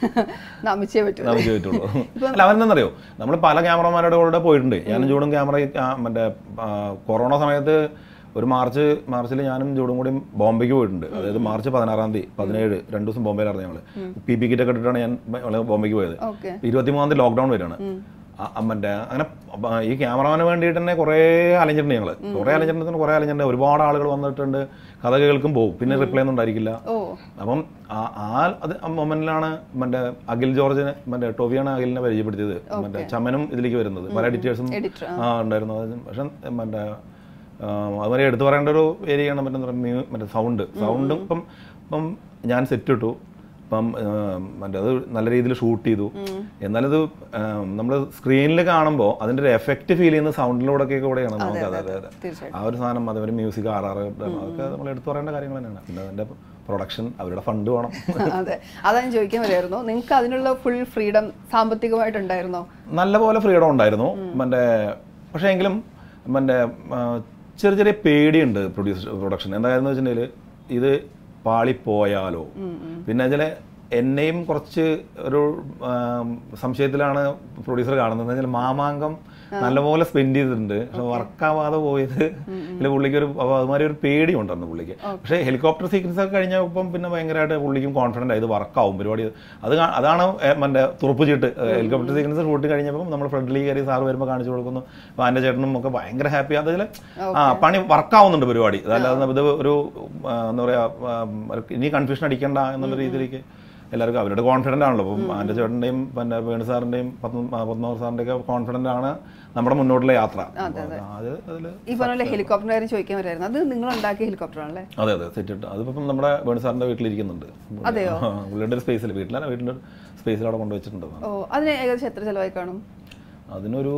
നമിച്ചേ പറ്റൂ നമുക്ക് പറ്റുള്ളൂ അല്ല അവനെന്നറിയോ നമ്മൾ പല ക്യാമറമാരുടെ കൂടെ പോയിട്ടുണ്ട് ഞാനും ജൂഡും ക്യാമറ മറ്റേ ആ, കൊറോണ സമയത്ത് ഒരു മാർച്ച് മാർച്ചിൽ ഞാനും ജൂഡും കൂടി ബോംബെക്ക് പോയിട്ടുണ്ട് അതായത് മാർച്ച് പതിനാറാം തീയതി പതിനേഴ് രണ്ട് ദിവസം ബോംബെയിലായിരുന്നു ഞങ്ങൾ പി പി കിറ്റൊക്കെ ഇട്ടിട്ടാണ് ഞാൻ ഞങ്ങള് ബോംബെക്ക് പോയത് ഓക്കെ ഇരുപത്തിമൂന്നാം തീയതി ലോക്ക്ഡൌൺ വരികയാണ് ആ, ആ, മറ്റേ അങ്ങനെ അപ്പൊ ഈ ക്യാമറമാന് വേണ്ടിയിട്ട് തന്നെ കുറേ അലഞ്ഞിട്ടുണ്ട് ഞങ്ങൾ കുറേ അലഞ്ഞിട്ടുണ്ട് കുറേ അലഞ്ഞിട്ടുണ്ട് ഒരുപാട് ആളുകൾ വന്നിട്ടുണ്ട് കഥ കേൾക്കും പോകും പിന്നെ റിപ്ലൈ ഒന്നും ഉണ്ടായിരിക്കില്ല ഓ അപ്പം ആ- ആ അത് മൊമെന്റിലാണ് മറ്റേ അഖിൽ ജോർജിനെ മറ്റേ ടോവിയാണ് അഖിലിനെ പരിചയപ്പെടുത്തിയത് മറ്റേ ചമനും ഇതിലേക്ക് വരുന്നത് പല എഡിറ്റേഴ്സും എഡിറ്റർ ആ ഉണ്ടായിരുന്നു അത് പക്ഷെ മറ്റേ ആ, അതുവരെ എടുത്തു പറയേണ്ട ഒരു ഏരിയയാണ് മറ്റേ എന്താ പറയുക, മ്യൂ- മറ്റേ സൗണ്ട് സൗണ്ടും ഇപ്പം ഇപ്പം ഞാൻ സെറ്റ് ഇട്ടു ഇപ്പം ആ, മറ്റേ അത് നല്ല രീതിയിൽ ഷൂട്ട് ചെയ്തു എന്നാലത് നമ്മൾ സ്ക്രീനിൽ കാണുമ്പോൾ അതിന്റെ ഒരു എഫക്റ്റ് ഫീൽ ചെയ്യുന്ന സൗണ്ടിലൂടെ ഒക്കെ കൂടെയാണ് നമുക്ക് അതെ അതെ അതെ തീർച്ചയായിട്ടും ആ ഒരു സാധനം അതേപോലെ മ്യൂസിക് ആർ ആർ അതൊക്കെ നമ്മൾ എടുത്തു പറയേണ്ട കാര്യങ്ങൾ തന്നെയാണ് പിന്നെ അതിന്റെ പ്രൊഡക്ഷൻ അവരുടെ ഫണ്ട് വേണം അതെ അതാ ഞാൻ ചോദിക്കാൻ വരായിരുന്നു നിങ്ങൾക്ക് അതിനുള്ള ഫുൾ ഫ്രീഡം സാമ്പത്തികമായിട്ടുണ്ടായിരുന്നോ നല്ല പോലെ ഫ്രീഡം ഉണ്ടായിരുന്നു മറ്റേ പക്ഷേ എങ്കിലും മറ്റേ ആ, ചെറിയ ചെറിയ പേടിയുണ്ട് പ്രൊഡ്യൂസ് പ്രൊഡക്ഷൻ എന്തായിരുന്നു വെച്ചിട്ടുണ്ടെങ്കിൽ ഇത് പാളിപ്പോയാലോ പിന്നെ ചില എന്നെയും കുറച്ച് ഒരു ആ, സംശയത്തിലാണ് പ്രൊഡ്യൂസർ കാണുന്നത് എന്ന് വെച്ചാൽ മാമാങ്കം നല്ലപോലെ സ്പെൻഡ് ചെയ്തിട്ടുണ്ട് പക്ഷെ വർക്കാവാതെ പോയത് ഇല്ല പുള്ളിക്ക് ഒരു അപ്പൊ അതുമാതിരി ഒരു പേടി ഉണ്ടെന്ന് പുള്ളിക്ക് പക്ഷേ ഹെലികോപ്റ്റർ സീക്വൻസ് ഒക്കെ കഴിഞ്ഞപ്പം പിന്നെ ഭയങ്കരമായിട്ട് പുള്ളിക്കും കോൺഫിഡൻ്റ് ആയി ഇത് വർക്കാവും പരിപാടി അത് കാ- അതാണ് ഏ, മറ്റേ തുറപ്പ് ചീട്ട് ഹെലികോപ്റ്റർ സീക്വൻസ് ഷൂട്ട് കഴിഞ്ഞപ്പം നമ്മൾ ഫ്രണ്ടിൽ കയറി സാറ് വരുമ്പോൾ കാണിച്ചു കൊടുക്കുന്നു അപ്പോൾ എൻ്റെ ചേട്ടനും ഒക്കെ ഭയങ്കര ഹാപ്പി അതിൽ ആ പണി വർക്കാവുന്നുണ്ട് പരിപാടി അതല്ലാതെ ഇത് ഒരു ആ, എന്താ പറയുക ഇനി കൺഫ്യൂഷൻ അടിക്കണ്ട എന്നുള്ള രീതിയിലേക്ക് എല്ലാവർക്കും അവരുടെ കോൺഫിഡൻ്റ് ആണല്ലോ അപ്പം എൻ്റെ ചേട്ടൻ്റെയും പിന്നെ വേണു സാറിൻ്റെയും പത്മനാഭ സാറിൻ്റെ ഒക്കെ കോൺഫിഡൻ്റ് ആണ് നമ്മുടെ മുന്നോട്ടുള്ള യാത്ര അത് അതിൽ ഈ പറഞ്ഞ പോലെ ഹെലികോപ്റ്ററിന്റെ കാര്യം ചോദിക്കാൻ വരായിരുന്നു അത് നിങ്ങൾ ഉണ്ടാക്കിയ ഹെലികോപ്റ്റർ ആണല്ലേ അതെ അതെ സെറ്റ് ഇട്ട് അതിപ്പം നമ്മുടെ വേണു സാറിൻ്റെ വീട്ടിലിരിക്കുന്നുണ്ട് അതെയോ? ആ, പുള്ളിയുടെ ഒരു സ്പേസിൽ വീട്ടിലല്ല വീട്ടിൻ്റെ സ്പേസിൽ അവിടെ കൊണ്ടുവച്ചിട്ടുണ്ട് ഓ അതിന് ഏകദേശം എത്ര ചെലവായി കാണും അതിനൊരു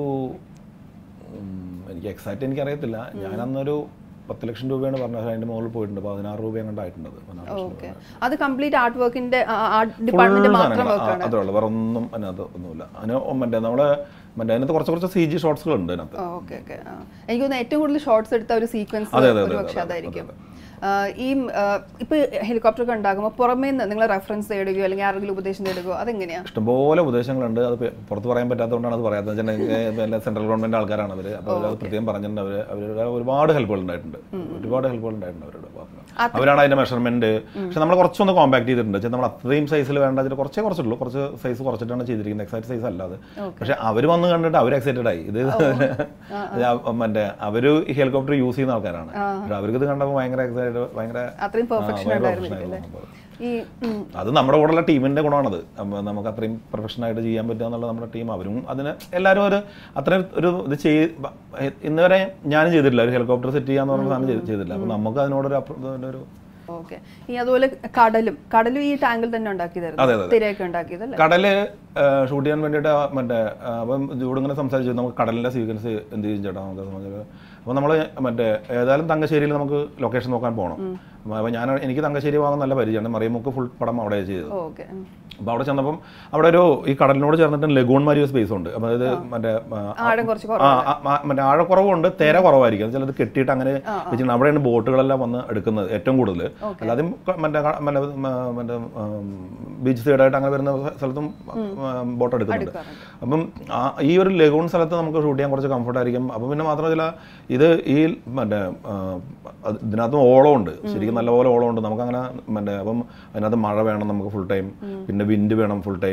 ഉം, എനിക്ക് എക്സാക്റ്റ് എനിക്ക് അറിയത്തില്ല ഞാൻ അന്നൊരു പത്ത് ലക്ഷം രൂപയാണ് പറഞ്ഞത് പക്ഷേ അതിന്റെ മുകളിൽ പോയിട്ടുണ്ട് പതിനാറ് രൂപ കണ്ടായിട്ടുണ്ട് അത് പതിനാറ് ലക്ഷം ഓക്കെ അത് കംപ്ലീറ്റ് ആർട്ട് വർക്കിന്റെ ആർട്ട് ഡിപ്പാർട്ട്മെന്റ് Full മാത്രം സാധനങ്ങളാ. വർക്കാണ് ആ, അതേ ഉള്ളൂ വേറെ ഒന്നും അതിനകത്ത് ഒന്നുമില്ല അതിന് മറ്റേ നമ്മള് മറ്റേ അതിനകത്ത് കുറച്ച് കുറച്ച് സി ജി ഷോട്ട്സുകൾ ഉണ്ട് അതിനകത്ത് ഓക്കെ ഓക്കെ എനിക്ക് തോന്നുന്നു ഏറ്റവും കൂടുതൽ ഷോർട്സ് എടുത്ത ഒരു സീക്വൻസ് അതെ, അതെ, ഒരു അതെ, പക്ഷെ അതെ, അതായിരിക്കും ആ, ഈ ആ, ഇപ്പൊ ഹെലികോപ്റ്റർ ഒക്കെ ഉണ്ടാകുമ്പോൾ പുറമേ നിന്ന് നിങ്ങൾ റെഫറൻസ് തേടുകയോ അല്ലെങ്കിൽ ആരെങ്കിലും ഉപദേശം തേടുകയോ അതെങ്ങനെയാ ഇഷ്ടംപോലെ ഉപദേശങ്ങളുണ്ട് അത് പെ- പുറത്ത് പറയാൻ പറ്റാത്തതുകൊണ്ടാണ് അത് പറയാത്തത് വെച്ചിട്ടുണ്ടെങ്കിൽ സെൻട്രൽ ഗവൺമെന്റ് ആൾക്കാരാണ് അവർ അപ്പോൾ അത് പ്രത്യേകം പറഞ്ഞിട്ടുണ്ട് അവർ അവരുടെ ഒരുപാട് ഹെൽപ്പുകൾ ഉണ്ടായിട്ടുണ്ട് ഒരുപാട് ഹെൽപ്പുകൾ ഉണ്ടായിട്ടുണ്ട് അവരുടെ ഭാഗത്ത് അവരാണ് അതിന്റെ മെഷർമെന്റ് പക്ഷെ നമ്മൾ കുറച്ചൊന്ന് കോമ്പാക്ട് ചെയ്തിട്ടുണ്ട് വെച്ചാൽ നമ്മൾ അത്രയും സൈസിൽ വേണ്ട വെച്ചിട്ട് കുറച്ചേ കുറച്ചിട്ടുള്ളൂ കുറച്ച് സൈസ് കുറച്ചിട്ടാണ് ചെയ്തിരിക്കുന്നത് എക്സാക്ട് സൈസ് അല്ല അത് പക്ഷെ അവർ വന്ന് കണ്ടിട്ട് അവർ എക്സൈറ്റഡ് ആയി ഇത് ഇത് ആ- മറ്റേ അവര് ഈ ഹെലികോപ്റ്റർ യൂസ് ചെയ്യുന്ന ആൾക്കാരാണ് പക്ഷെ അവർക്ക് ഇത് കണ്ടപ്പോൾ ഭയങ്കര എക്സൈറ്റഡ് ഭയങ്കര അത്രയും ആ, പെർഫെക്ഷൻ ഭയങ്കര ഉണ്ടായിരുന്നില്ല professional അല്ലേ ആയിരുന്നു. ഈ ഉം, അത് നമ്മുടെ കൂടെയുള്ള ടീമിന്റെ ഗുണമാണത് അപ്പൊ നമുക്ക് അത്രയും പ്രൊഫഷണൽ ആയിട്ട് ചെയ്യാൻ പറ്റുക എന്നുള്ള നമ്മുടെ ടീം അവരും അതിന് എല്ലാവരും ഒരു അത്രയും ഒരു ഇത് ചെയ് ഇന്ന് വരെ ഞാനും ചെയ്തിട്ടില്ല ഒരു ഹെലികോപ്റ്റർ സെറ്റ് ചെയ്യാന്ന് പറഞ്ഞ സാധനം ചെയ്ത്- ചെയ്തിട്ടില്ല അപ്പൊ നമുക്ക് അതിനോടൊരു അപ്ര- ഇതിന്റെ ഒരു ഓക്കെ ഈ അതുപോലെ കടലും കടലും ഈ ടാങ്കിൽ തന്നെ അതെ, ഉണ്ടാക്കിയതായിരുന്നു അതെ. തിരയൊക്കെ ഉണ്ടാക്കിയതല്ലേ കടല് ഷൂട്ട് ചെയ്യാൻ വേണ്ടിയിട്ട് മറ്റേ ആ, അപ്പം ജൂഡിങ്ങനെ സംസാരിച്ചു നമുക്ക് കടലിന്റെ സീക്വൻസ് എന്ത് ചെയ്യും ചേട്ടാ നമുക്ക് സംബന്ധിച്ച് അപ്പോൾ നമ്മൾ മറ്റേ ഏതായാലും തങ്കശ്ശേരിയിൽ നമുക്ക് ലൊക്കേഷൻ നോക്കാൻ പോകണം അപ്പോൾ ഞാൻ എനിക്ക് തങ്കശ്ശേരി ഭാഗം നല്ല പരിചയമാണ് മറിയമുക്ക് ഫുൾ പടം അവിടെ ചെയ്തത് ഓക്കെ അപ്പോൾ അവിടെ ചെന്നപ്പം അവിടെ ഒരു ഈ കടലിനോട് ചേർന്നിട്ട് ലഗൂൺ മാതിരി ഒരു സ്പേസ് ഉണ്ട് അപ്പോൾ അതായത് മറ്റേ ആ, ആഴം കുറച്ച് ആ, ആ, ആ, മറ്റേ ആഴക്കുറവുണ്ട് തേര കുറവായിരിക്കും ചിലത് കെട്ടിയിട്ട് അങ്ങനെ വെച്ചിട്ട് അവിടെയാണ് ബോട്ടുകളെല്ലാം വന്ന് എടുക്കുന്നത് ഏറ്റവും കൂടുതൽ അല്ലാതെ ക- മറ്റേ ക- മറ്റേ മ- മറ്റേ ബീച്ച് സൈഡായിട്ട് അങ്ങനെ വരുന്ന സ്ഥലത്തും ബോട്ട് എടുക്കുന്നുണ്ട് അപ്പം ആ ഈ ഒരു ലഗൂൺ സ്ഥലത്ത് നമുക്ക് ഷൂട്ട് ചെയ്യാൻ കുറച്ച് കംഫർട്ട് ആയിരിക്കും അപ്പം പിന്നെ മാത്രമല്ല ഇത് ഈ മറ്റേ ആ, അത് ഇതിനകത്ത് ഓളം ഉണ്ട് ശരിക്കും നല്ലപോലെ ഓളം ഉണ്ട് നമുക്ക് അങ്ങനെ മറ്റേ അപ്പം അതിനകത്ത് മഴ വേണം നമുക്ക് ഫുൾ ടൈം പിന്നെ വിൻഡ് വേണം ഫുൾ ടൈം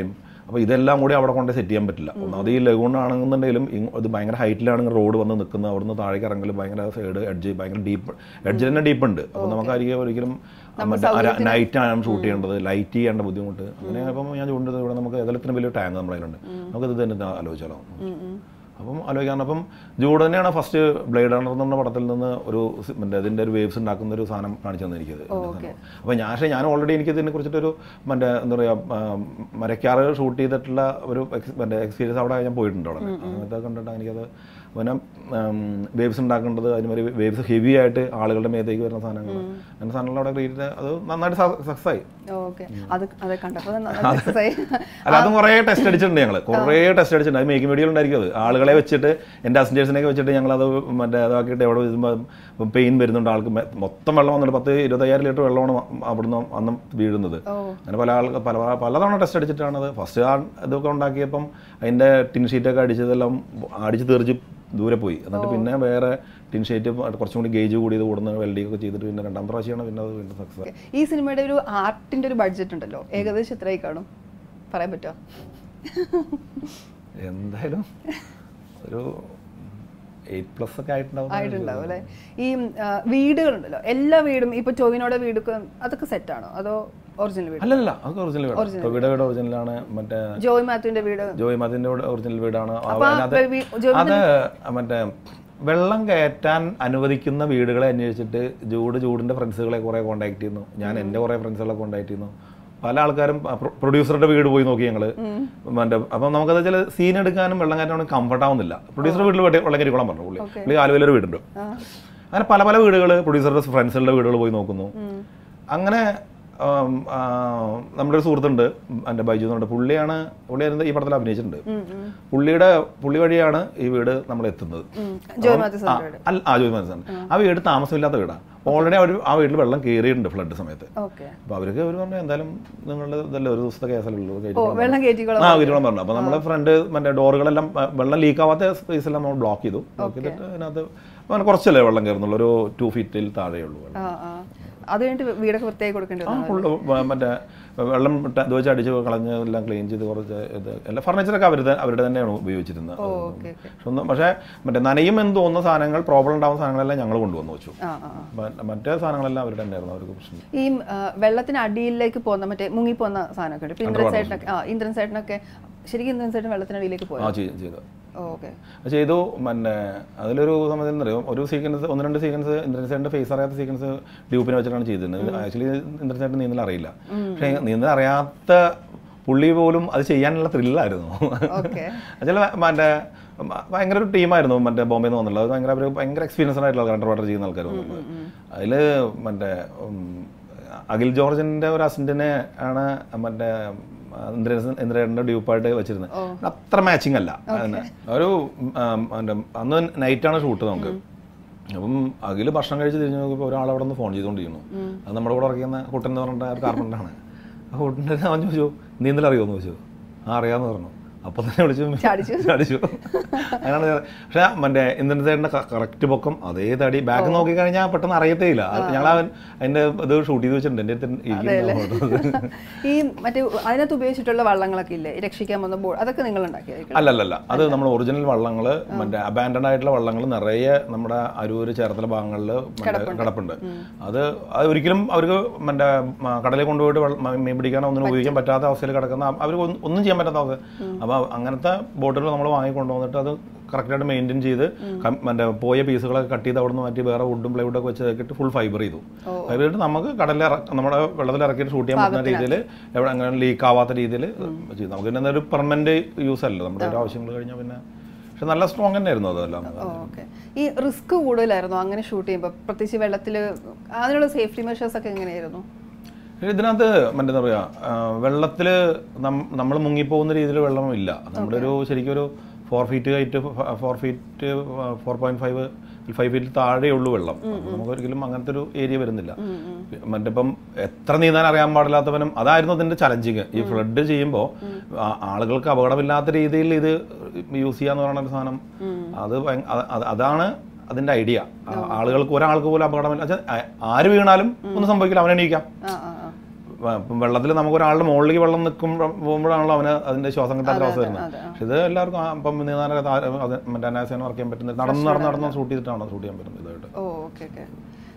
അപ്പോൾ ഇതെല്ലാം കൂടി അവിടെ കൊണ്ട് സെറ്റ് ചെയ്യാൻ പറ്റില്ല ഒന്നാമത് ഈ ലഗൂൺ ആണെന്നുണ്ടെങ്കിലും ഇങ് ഇത് ഭയങ്കര ഹൈറ്റിലാണ് റോഡ് വന്ന് നിൽക്കുന്നത് അവിടുന്ന് താഴേക്ക് ഇറങ്ങൽ ഭയങ്കര സൈഡ് എഡ്ജ് ഭയങ്കര ഡീപ്പ് എഡ്ജിൽ തന്നെ ഡീപ്പ് ഉണ്ട് അപ്പോൾ നമുക്കായിരിക്കും ഒരിക്കലും മറ്റേ നൈറ്റ് ആണ് ഷൂട്ട് ചെയ്യേണ്ടത് ലൈറ്റ് ചെയ്യേണ്ട ബുദ്ധിമുട്ട് അങ്ങനെ അപ്പം ഞാൻ ചൂണ്ടത് ഇവിടെ നമുക്ക് ഏതെങ്കിലും വലിയ ടാങ്ക് നമ്മുടെ കയ്യിലുണ്ട് നമുക്ക് ഇത് തന്നെ ആലോചിച്ചാലോ അപ്പം ആലോചിക്കാൻ അപ്പം ജൂഡ് തന്നെയാണ് ഫസ്റ്റ് ബ്ലേഡ് റണ്ണർ എന്നുള്ള പടത്തിൽ നിന്ന് ഒരു സ് മറ്റേ ഇതിൻ്റെ ഒരു വേവ്സ് ഉണ്ടാക്കുന്ന ഒരു സാധനം കാണിച്ചു തന്നിരിക്കുന്നത് അപ്പോൾ ഞാൻ പക്ഷേ ഞാൻ ഓൾറെഡി എനിക്ക് ഇതിനെ കുറിച്ചിട്ടൊരു മറ്റേ എന്താ പറയുക മരക്കാറ് ഷൂട്ട് ചെയ്തിട്ടുള്ള ഒരു ex- മറ്റേ എക്സ്പീരിയൻസ് അവിടെ ഞാൻ പോയിട്ടുണ്ട് അവിടെ അങ്ങനത്തെ കണ്ടിട്ട് എനിക്കത് പിന്നെ വേവ്സ് ഉണ്ടാക്കേണ്ടത് അതിന് വേവ്സ് ഹെവി ആയിട്ട് ആളുകളുടെ മേത്തേക്ക് വരുന്ന സാധനങ്ങൾ അങ്ങനെ സാധനങ്ങൾ അവിടെ ക്രിയേറ്റ് അത് നന്നായിട്ട് സക്സസ് ആയി ഓക്കെ അത് അത് കണ്ടപ്പോൾ നന്നായി അല്ല അതും കുറേ ടെസ്റ്റ് അടിച്ചിട്ടുണ്ട് ഞങ്ങൾ കുറേ ടെസ്റ്റ് അടിച്ചിട്ടുണ്ട് അത് മേക്കിംഗ് വീഡിയോ ഉണ്ടായിരിക്കും അത് ആളുകളെ വെച്ചിട്ട് എൻ്റെ അസിസ്റ്റേഴ്സിനെയൊക്കെ വെച്ചിട്ട് ഞങ്ങൾ അത് മറ്റേ അതാക്കിയിട്ട് എവിടെ വരുമ്പോൾ പെയിൻ വരുന്നുണ്ട് ആൾക്ക് മെ- മൊത്തം വെള്ളം വന്നിട്ട് പത്ത് ഇരുപത്തയ്യായിരം ലിറ്റർ വെള്ളമാണ് അവിടുന്ന് അന്ന് വീഴുന്നത് അങ്ങനെ പല ആൾക്ക് പല പല- പലതവണ ടെസ്റ്റ് അടിച്ചിട്ടാണ് അത് ഫസ്റ്റ് ആ ഇതൊക്കെ ഉണ്ടാക്കിയപ്പം അതിൻ്റെ ടിൻ ഷീറ്റൊക്കെ അടിച്ചതെല്ലാം അടിച്ച് തെറിച്ച് ദൂരെ പോയി എന്നിട്ട് പിന്നെ വേറെ ടിൻ ഷീറ്റ് കുറച്ചും കൂടി ഗേജ് കൂടി ഇത് കൂടുന്ന വെൽഡിംഗ് ഒക്കെ ചെയ്തിട്ട് പിന്നെ രണ്ടാം പ്രാവശ്യമാണ് പിന്നെ അത് വീണ്ടും സക്സസ് ഈ സിനിമയുടെ ഒരു ആർട്ടിന്റെ ഒരു ബഡ്ജറ്റ് ഉണ്ടല്ലോ ഏകദേശം എത്രയായി കാണും പറയാൻ പറ്റുമോ എന്തായാലും ഒരു എയ്റ്റ് പ്ലസ് ഒക്കെ ആയിട്ടുണ്ടാവും ആയിട്ടുണ്ടാവും അല്ലെ ഈ ആ, വീടുകളുണ്ടല്ലോ എല്ലാ വീടും ഇപ്പൊ ടോവിനോടെ വീടൊക്കെ അതൊക്കെ സെറ്റാണോ അതോ ഒറിജിനൽ വീട് അല്ലല്ല അത് ഒറിജിനൽ വീടാണ് വീട് വീട് ഒറിജിനലാണ് മറ്റേ ജോയ് മാത്യുവിന്റെ വീട് ജോയി മാതിന്റെ ഒറിജിനൽ വീടാണ് ആ, അപ്പൊ ആ അതിനകത്ത് വീ- ജോയ് അത് മറ്റേ വെള്ളം കയറ്റാൻ അനുവദിക്കുന്ന വീടുകളെ അന്വേഷിച്ചിട്ട് ജൂഡ് ജൂഡിന്റെ ഫ്രണ്ട്സുകളെ കുറെ കോൺടാക്ട് ചെയ്യുന്നു ഞാൻ എൻ്റെ കുറെ ഫ്രണ്ട്സുകളെ കോൺടാക്ട് ചെയ്യുന്നു പല ആൾക്കാരും പ്രൊഡ്യൂസറുടെ വീട് പോയി നോക്കി ഞങ്ങള് മറ്റേ അപ്പം നമുക്കത് ചില സീൻ എടുക്കാനും വെള്ളം കയറ്റാനും കംഫർട്ട് ആവുന്നില്ല പ്രൊഡ്യൂസറുടെ വീട്ടിൽ വെട്ടി- വെള്ളം കയറ്റിക്കോളാൻ പറഞ്ഞു പുള്ളി പുള്ളി ആലുവയിലൊരു വീടുണ്ട് അങ്ങനെ പല പല വീടുകൾ പ്രൊഡ്യൂസറുടെ ഫ്രണ്ട്സുകളുടെ വീടുകൾ പോയി നോക്കുന്നു അങ്ങനെ ആം, ആ, നമ്മുടെ ഒരു സുഹൃത്തുണ്ട് എൻ്റെ ബൈജു എന്നുണ്ട് പുള്ളിയാണ് പുള്ളിയായിരുന്നു ഈ പടത്തിൽ അഭിനയിച്ചിട്ടുണ്ട് പുള്ളിയുടെ പുള്ളി വഴിയാണ് ഈ വീട് നമ്മൾ എത്തുന്നത് ജോയ് മാത്യു ആ, അല്ല ആ ജോയി മനസ്സാണ് ആ വീട് താമസമില്ലാത്ത വീടാണ് ഓൾറെഡി അവർ ആ വീട്ടിൽ വെള്ളം കയറിയിട്ടുണ്ട് ഫ്ലഡ് സമയത്ത് ഓക്കെ അപ്പോൾ അവർക്ക് അവർ പറഞ്ഞു എന്തായാലും നിങ്ങളുടെ ഇതല്ലേ ഒരു ദിവസത്തെ കേസല്ലേ ഉള്ളൂ ഓ കയറ്റിക്കോളാൻ വെള്ളം കയറ്റിക്കോളാം ആ കയറ്റിക്കോളാൻ പറഞ്ഞു അപ്പോൾ നമ്മളെ ഫ്രണ്ട് മറ്റേ ഡോറുകളെല്ലാം ആ, വെള്ളം ലീക്ക് ആവാത്ത സ്പേസ് എല്ലാം നമ്മൾ ബ്ലോക്ക് ചെയ്തു ബ്ലോക്ക് ചെയ്തിട്ട് അതിനകത്ത് അങ്ങനെ കുറച്ചല്ലേ വെള്ളം കയറുന്നുള്ളൂ ഒരു ടു ഫീറ്റിൽ താഴെയുള്ളൂ വെള്ളം ആ ആ അത് കഴിഞ്ഞിട്ട് വീടൊക്കെ വൃത്തിയായി കൊടുക്കേണ്ടി ആ വന്നു ഫുള്ള് മറ്റേ വെള്ളം ഇത് വെച്ച് അടിച്ച് കളഞ്ഞ് എല്ലാം ക്ലീൻ ചെയ്ത് കുറച്ച് ഇത് എല്ലാ ഫർണിച്ചറൊക്കെ അവർ അവരുടെ തന്നെയാണ് ഉപയോഗിച്ചിരുന്നത് ഓക്കെ ഓക്കെ പക്ഷെ ഒന്ന് പക്ഷേ മറ്റേ നനയും എന്ന് തോന്നുന്ന സാധനങ്ങൾ പ്രോബ്ലം ഉണ്ടാവുന്ന സാധനങ്ങളെല്ലാം ഞങ്ങൾ കൊണ്ടുവന്നു വെച്ചു ആ ആ ആ. മ- മറ്റേ സാധനങ്ങളെല്ലാം അവരുടെ തന്നെയായിരുന്നു അവർക്ക് പ്രശ്നം ഈ ആ, വെള്ളത്തിന് അടിയിലേക്ക് പോകുന്ന മറ്റേ മുങ്ങി പോകുന്ന സാധനമൊക്കെ ഉണ്ട് ഇപ്പൊ ഇന്ദ്രൻ സൈഡിനൊക്കെ ആ ഇന്ദ്രൻ സൈഡിനൊക്കെ ശരിക്കും ഇന്ദ്രൻ സൈഡിന് വെള്ളത്തിനടിയിലേക്ക് പോയി ആ ചെയ്തു ചെയ്തു ഓക്കെ അത് ചെയ്തു പിന്നെ അതിലൊരു സംബന്ധിച്ച് അറിയോ ഒരു സീക്വൻസ് ഒന്ന് രണ്ട് സീക്വൻസ് ഇന്ദ്രൻസേൻ്റെ ഫേസ് അറിയാത്ത സീക്വൻസ് ഡ്യൂപ്പിനെ വെച്ചിട്ടാണ് ചെയ്തിരുന്നത് ആക്ച്വലി ഇന്ദ്രൻസേട്ടൻ നീന്തൽ അറിയില്ല പക്ഷേ നീന്തൽ അറിയാത്ത പുള്ളി പോലും അത് ചെയ്യാനുള്ള ത്രില്ലായിരുന്നു ഓക്കെ അതിൽ മറ്റേ മ- ഭയങ്കര ഒരു ടീമായിരുന്നു മറ്റേ ബോംബെ നിന്ന് വന്നുള്ളത് അത് ഭയങ്കര അവർ ഭയങ്കര എക്സ്പീരിയൻസ്ഡ് ആയിട്ടുള്ള കണ്ടർ വാട്ടർ ചെയ്യുന്ന ആൾക്കാർ അതിൽ മറ്റേ ഉം, അഖിൽ ജോർജിന്റെ ഒരു അസിസ്റ്റന്റിനെ ആണ് മറ്റേ ഇന്ദ്രൻ ഇന്ദ്രേട്ടൻ്റെ ഡ്യൂപ്പായിട്ട് വെച്ചിരുന്നത് അത്ര മാച്ചിങ് അല്ല അതിന് ഒരു ഉം, മറ്റേ അന്ന് നൈറ്റാണ് ഷൂട്ട് നമുക്ക് അപ്പം അഖില് ഭക്ഷണം കഴിച്ച് തിരിഞ്ഞു നോക്കിയപ്പോൾ ഒരാൾ അവിടെ നിന്ന് ഫോൺ ചെയ്തുകൊണ്ടിരിക്കുന്നു അത് നമ്മുടെ കൂടെ ഇറക്കുന്ന കുട്ടൻ എന്ന് പറഞ്ഞിട്ട് ഒരു കാർപ്പൻ്റാണ് ആ കുട്ടൻ്റെ അവൻ ചോദിച്ചു നീന്തൽ അറിയുമെന്ന് ചോദിച്ചു ആ അറിയാമെന്ന് പറഞ്ഞു അപ്പം തന്നെ വിളിച്ചു ചാടിച്ചു. ചാടിച്ചു അങ്ങനെയാണ് ഞാൻ- പക്ഷേ മറ്റേ ഇന്ദ്രൻ സൈഡിൻ്റെ കറക്റ്റ് പൊക്കം അതേ തടി ബാക്ക് നോക്കി കഴിഞ്ഞാൽ പെട്ടെന്ന് അറിയത്തേ ഇല്ല ഞങ്ങൾ അവൻ അതിൻ്റെ ഇത് ഷൂട്ട് ചെയ്ത് വെച്ചിട്ടുണ്ട് എൻ്റെ അടുത്ത് ഇരിക്കുന്നുണ്ട് ഈ മറ്റേ അതിനകത്ത് ഉപയോഗിച്ചിട്ടുള്ള വള്ളങ്ങളൊക്കെ ഇല്ലേ ഈ രക്ഷിക്കാൻ വന്ന ബോർഡ് അതൊക്കെ നിങ്ങൾ ഉണ്ടാക്കിയായിരിക്കും അല്ലല്ലല്ല അത് നമ്മൾ ഒറിജിനൽ വള്ളങ്ങൾ മറ്റേ അബാൻഡഡ് ആയിട്ടുള്ള വള്ളങ്ങൾ നിറയെ നമ്മുടെ അരൂര് ചേർത്തല ഭാഗങ്ങളിൽ കിടപ്പുണ്ട് അത് അത് ഒരിക്കലും അവർക്ക് മറ്റേ മ- കടലിൽ കൊണ്ടുപോയിട്ട് വെള്ളം- മ- മീൻ പിടിക്കാനോ ഒന്നിനും ഉപയോഗിക്കാൻ പറ്റാത്ത അവസ്ഥയിൽ കിടക്കുന്ന അവർ ഒന്നും ചെയ്യാൻ പറ്റാത്ത അവസ്ഥ അപ്പോൾ അങ്ങനത്തെ ബോട്ടുകൾ നമ്മൾ വാങ്ങിക്കൊണ്ടുവന്നിട്ട് അത് കറക്റ്റായിട്ട് മെയിൻറ്റെയിൻ ചെയ്ത് കം- മറ്റേ പോയ പീസുകളൊക്കെ കട്ട് ചെയ്ത് അവിടെ നിന്ന് മാറ്റി വേറെ വുഡും പ്ലൈവുഡൊക്കെ വെച്ച് ഇതാക്കിയിട്ട് ഫുൾ ഫൈബർ ചെയ്തു ഫൈബർ ചെയ്തിട്ട് നമുക്ക് കടലിൽ ഇറ- നമ്മുടെ വെള്ളത്തിൽ ഇറക്കിയിട്ട് ഷൂട്ട് ചെയ്യാൻ പറ്റുന്ന രീതിയിൽ എവിടെ അങ്ങനെ ലീക്ക് ആവാത്ത രീതിയിൽ ചെയ്തു നമുക്ക് പിന്നെ ഒരു പെർമനന്റ് യൂസ് അല്ലല്ലോ നമ്മുടെ ഒരു ആവശ്യങ്ങൾ കഴിഞ്ഞാൽ പിന്നെ പക്ഷെ നല്ല സ്ട്രോങ് തന്നെയായിരുന്നു അതെല്ലാം ഓക്കെ ഈ റിസ്ക് കൂടുതലായിരുന്നു അങ്ങനെ ഷൂട്ട് ചെയ്യുമ്പോൾ പ്രത്യേകിച്ച് വെള്ളത്തിൽ അതിനുള്ള സേഫ്റ്റി മെഷേഴ്സ് ഒക്കെ എങ്ങനെയായിരുന്നു ഇതിനകത്ത് മറ്റേന്താ പറയുക വെള്ളത്തിൽ നമ്മൾ മുങ്ങിപ്പോകുന്ന രീതിയിൽ വെള്ളം ഇല്ല നമ്മുടെ ഒരു ശരിക്കും ഒരു four feet height four feet four point five five feet താഴെയുള്ളൂ വെള്ളം അപ്പൊ നമുക്ക് ഒരിക്കലും അങ്ങനത്തെ ഒരു ഏരിയ വരുന്നില്ല മറ്റിപ്പം എത്ര നീന്താൻ അറിയാൻ പാടില്ലാത്തവനും അതായിരുന്നു അതിന്റെ ചലഞ്ചിങ് ഈ ഫ്ലഡ് ചെയ്യുമ്പോൾ ആളുകൾക്ക് അപകടമില്ലാത്ത രീതിയിൽ ഇത് യൂസ് ചെയ്യാന്ന് പറയുന്ന ഒരു സാധനം അത് ഭയ- അത്- അത് അതാണ് അതിന്റെ ഐഡിയ ആളുകൾക്ക് ഒരാൾക്ക് പോലും അപകടമില്ല വെച്ചാൽ ആ- ആര് വീണാലും ഒന്നും സംഭവിക്കില്ല അവനെ എണീക്കാം ആ ആ ആ ഇപ്പം വെള്ളത്തിൽ നമുക്ക് ഒരാളുടെ മുകളിലേക്ക് വെള്ളം നിൽക്കുമ്പോൾ പോകുമ്പോഴാണല്ലോ അവന് അതിന്റെ ശ്വാസം കിട്ടാത്ത അവസ്ഥ വരുന്നത് അതെ, പക്ഷെ ഇത് എല്ലാവർക്കും ആ, ഇപ്പം നീന്താനൊക്കെ താ- അത് മറ്റേ അനാസേന വർക്ക് ചെയ്യാൻ പറ്റുന്നത് നടന്ന് നടന്ന് നടന്ന് ഷൂട്ട് ചെയ്തിട്ടാണ് ഷൂട്ട് ചെയ്യാൻ പറ്റുന്നത് ഇതായിട്ട് ഓ ഓക്കെ ഓക്കെ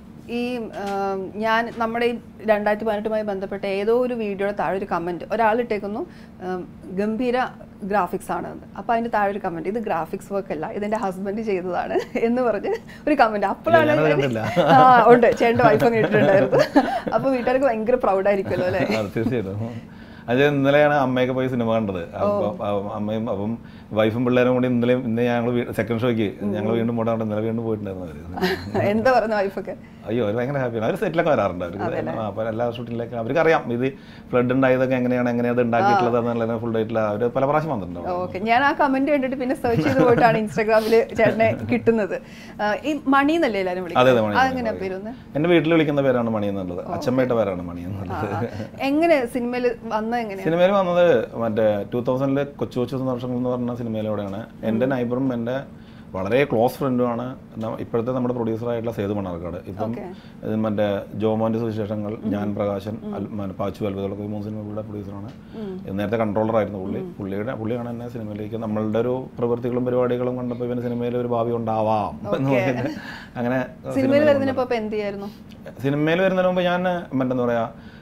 ഈ ആം, ഞാൻ നമ്മുടെ ഈ രണ്ടായിരത്തി പതിനെട്ടുമായി ബന്ധപ്പെട്ട ഏതോ ഒരു വീഡിയോയുടെ താഴെ ഒരു കമൻറ്റ് ഒരാൾ ഇട്ടേക്കുന്നു ആം, ഗംഭീര ഗ്രാഫിക്സ് ആണ് എന്ന് അപ്പോൾ അതിൻ്റെ താഴെ ഒരു കമൻറ്റ് ഇത് ഗ്രാഫിക്സ് വർക്ക് അല്ല ഇതെൻ്റെ ഹസ്ബൻഡ് ചെയ്തതാണ് എന്ന് പറഞ്ഞ് ഒരു കമൻറ്റ് അപ്പോഴാണ് ഞാനത് ഞാൻ- കണ്ടില്ല. ആ ഉണ്ട് ചേട്ടൻ്റെ വൈഫ് അങ്ങ് ഇട്ടിട്ടുണ്ടായിരുന്നു അപ്പോൾ വീട്ടുകാർക്ക് ഭയങ്കര പ്രൗഡായിരിക്കുമല്ലോ അല്ലേ അത് തീർച്ചയായിട്ടും അത് ഇന്നലെയാണ് അമ്മയൊക്കെ പോയി സിനിമ കണ്ടത് അപ്പം അ- അമ്മയും അപ്പം വൈഫും പിള്ളേരും കൂടി ഇന്നലെയും ഇന്ന് ഞങ്ങൾ സെക്കൻഡ് ഷോയ്ക്ക് ഞങ്ങൾ വീണ്ടും പോയിട്ട് ഇന്നലെ വീണ്ടും പോയിട്ടുണ്ടായിരുന്നു അവര് എന്താ പറയുന്ന വൈഫൊക്കെ അയ്യോ അവർ ഭയങ്കര ഹാപ്പിയാണ് അവർ സെറ്റിലൊക്കെ വരാറുണ്ട് അവർക്ക് ആ, അപ്പോൾ എല്ലാ ഷൂട്ടിങ്ങിലേക്ക് അവർക്ക് അറിയാം ഇത് ഫ്ലഡ് ഉണ്ടായതൊക്കെ എങ്ങനെയാണ് എങ്ങനെയാണ് ഉണ്ടാക്കിയിട്ടുള്ളത് എന്നുള്ള ഫുൾ ഡേറ്റിൽ അവർ പല പ്രാവശ്യം വന്നിട്ടുണ്ടാവും ഓക്കെ ഞാൻ ആ കമന്റ് കണ്ടിട്ട് പിന്നെ സെർച്ച് ചെയ്ത് പോയിട്ടാണ് ഇൻസ്റ്റാഗ്രാമിൽ ചേട്ടനെ കിട്ടുന്നത് ആ, ഈ മണി എന്നല്ലേ എല്ലാവരും അതെ അതെ വിളിക്കുന്നത് മണി അതെങ്ങനെ പേരൊന്ന് എൻ്റെ വീട്ടിൽ വിളിക്കുന്ന പേരാണ് മണി എന്നുള്ളത് അച്ഛമ്മയുടെ പേരാണ് മണി എന്നുള്ളത് എങ്ങനെ സിനിമയിൽ വന്നത് എങ്ങനെയാ സിനിമയിൽ വന്നത് മറ്റേ ടൂ തൗസൻഡിലെ കൊച്ചു കൊച്ചു സന്ദർശങ്ങൾ എന്ന് പറഞ്ഞ സിനിമയിലൂടെയാണ് എൻ്റെ നൈബറും എൻ്റെ വളരെ ക്ലോസ് ഫ്രണ്ടുമാണ് ന- ഇപ്പോഴത്തെ നമ്മുടെ പ്രൊഡ്യൂസറായിട്ടുള്ള സേതു മണ്ണാർക്കാട് ഇപ്പം Okay. ഇത് മറ്റേ ജോമോൻ്റെ സുവിശേഷങ്ങൾ ഞാൻ പ്രകാശൻ അൽ- മറ്റേ പാച്ചു അത്ഭുതങ്ങളൊക്കെ ഈ മൂന്ന് സിനിമകളുടെ പ്രൊഡ്യൂസറാണ് നേരത്തെ കൺട്രോളറായിരുന്നു പുള്ളി പുള്ളിയുടെ പുള്ളിയാണ് എന്നെ സിനിമയിലേക്ക് നമ്മളുടെ ഒരു പ്രവൃത്തികളും പരിപാടികളും കണ്ടപ്പോൾ ഇവന് സിനിമയിൽ ഒരു ഭാവി ഉണ്ടാവാം എന്ന് പറഞ്ഞിട്ട് അങ്ങനെ സിനിമയിൽ വരുന്നതിനപ്പോ ഇപ്പൊ എന്ത് ചെയ്യായിരുന്നു സിനിമയിൽ വരുന്നതിന് മുമ്പ് ഞാൻ മറ്റെന്താ പറയാ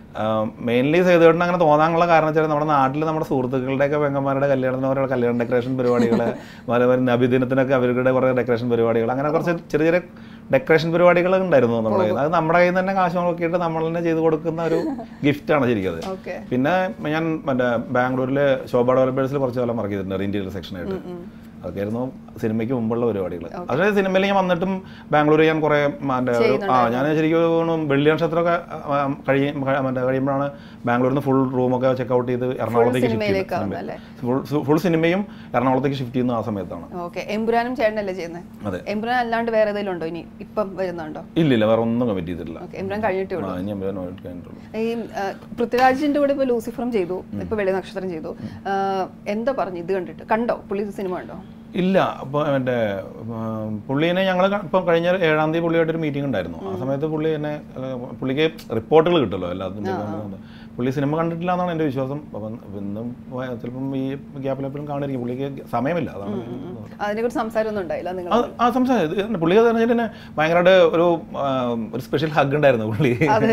മെയിൻലി സേതുവേട്ടൻ അങ്ങനെ തോന്നാനുള്ള കാരണം വെച്ചാൽ നമ്മുടെ നാട്ടിൽ നമ്മുടെ സുഹൃത്തുക്കളുടെയൊക്കെ പെങ്ങന്മാരുടെ കല്യാണത്തിന് ഓരോ കല്യാണ ഡെക്കറേഷൻ പരിപാടികൾ അതുപോലെ നബിദിനത്തിനൊക്കെ അവരുടെ കുറേ ഡെക്കറേഷൻ പരിപാടികൾ അങ്ങനെ കുറച്ച് ചെറിയ ചെറിയ ഡെക്കറേഷൻ പരിപാടികൾ ഉണ്ടായിരുന്നു നമ്മുടെ കയ്യിൽ അത് നമ്മുടെ കയ്യിൽ നിന്ന് തന്നെ കാശ് നോക്കിയിട്ട് നമ്മൾ തന്നെ ചെയ്ത് കൊടുക്കുന്ന ഒരു ഗിഫ്റ്റാണ് ശരിക്കും അത് ഓക്കെ പിന്നെ ഞാൻ മറ്റേ ബാംഗ്ലൂരിലെ ശോഭ ഡെവലപ്പേഴ്സിൽ കുറച്ച് കാലം വർക്ക് ചെയ്തിട്ടുണ്ട് ഇന്റീരിയർ സെക്ഷനായിട്ട് അതൊക്കെയായിരുന്നു സിനിമയ്ക്ക് മുമ്പുള്ള പരിപാടികൾ അതായത് സിനിമയിൽ ഞാൻ വന്നിട്ടും ബാംഗ്ലൂർ ഞാൻ കുറെ മറ്റേ ഒരു- ആ ഞാൻ ശരിക്കും തോന്നുന്നു വെള്ളി നക്ഷത്രമൊക്കെ ആ, കഴിയും മറ്റേ കഴിയുമ്പോഴാണ് ബാംഗ്ലൂരിൽ നിന്ന് ഫുൾ റൂമൊക്കെ ചെക്കൗട്ട് ചെയ്ത് എറണാകുളത്തേക്ക് ഷിഫ്റ്റ് സിനിമയിലേക്ക് ആവുന്നു അല്ലേ ഫുൾ ഫുൾ സിനിമയും എറണാകുളത്തേക്ക് ഷിഫ്റ്റ് ചെയ്യുന്ന ആ സമയത്താണ് ഓക്കെ എംപുരാനും ചേട്ടനല്ലേ ചെയ്യുന്നത് അതെ എംപുരാൻ അല്ലാണ്ട് വേറെ ഏതെങ്കിലും ഉണ്ടോ ഇനി ഇപ്പം വരുന്നുണ്ടോ ഇല്ലില്ല വേറെ ഒന്നും കമ്മിറ്റ് ചെയ്തിട്ടില്ല ഓക്കെ എംപുരാൻ കഴിഞ്ഞിട്ടേ ഉള്ളൂ ആ, ഇനി അമ്പത് നോട്ട് കഴിഞ്ഞിട്ടുള്ളൂ ഈ ആ, പൃഥ്വിരാജിന്റെ കൂടെ ഇപ്പൊ ലൂസിഫറും ചെയ്തു ഇപ്പൊ വെള്ളി നക്ഷത്രം ചെയ്തു ആ, എന്താ പറഞ്ഞു ഇത് കണ്ടിട്ട് കണ്ടോ പുള്ളി ഇത് സിനിമ കണ്ടോ ഇല്ല അപ്പോൾ മറ്റേ ഉം, പുള്ളീനെ ഞങ്ങൾ ഇപ്പം കഴിഞ്ഞ ഏഴാം തീയതി പുള്ളിയായിട്ടൊരു മീറ്റിംഗ് ഉണ്ടായിരുന്നു ആ സമയത്ത് പുള്ളി എന്നെ ഏഹ്, പുള്ളിക്ക് റിപ്പോർട്ടുകൾ കിട്ടുമല്ലോ എല്ലാത്തിൻ്റെ പുള്ളി സിനിമ കണ്ടിട്ടില്ല എന്നാണ് എൻ്റെ വിശ്വാസം അപ്പം ഇന്നും പോയ- ചിലപ്പം ഈ ഗ്യാപ്പിലെപ്പോഴും കാണിരിക്കും പുള്ളിക്ക് സമയമില്ല അതാണ് അതിനെ കുറിച്ച് സംസാരമൊന്നും ഉണ്ടായില്ല നിങ്ങൾ അത് ആ സംസാരം ഇത് തന്നെ പുള്ളി എന്ന് വെച്ചിട്ട് തന്നെ ഭയങ്കരമായിട്ട് ഒരു ആ, ഒരു സ്പെഷ്യൽ ഹഗ് ഉണ്ടായിരുന്നു പുള്ളി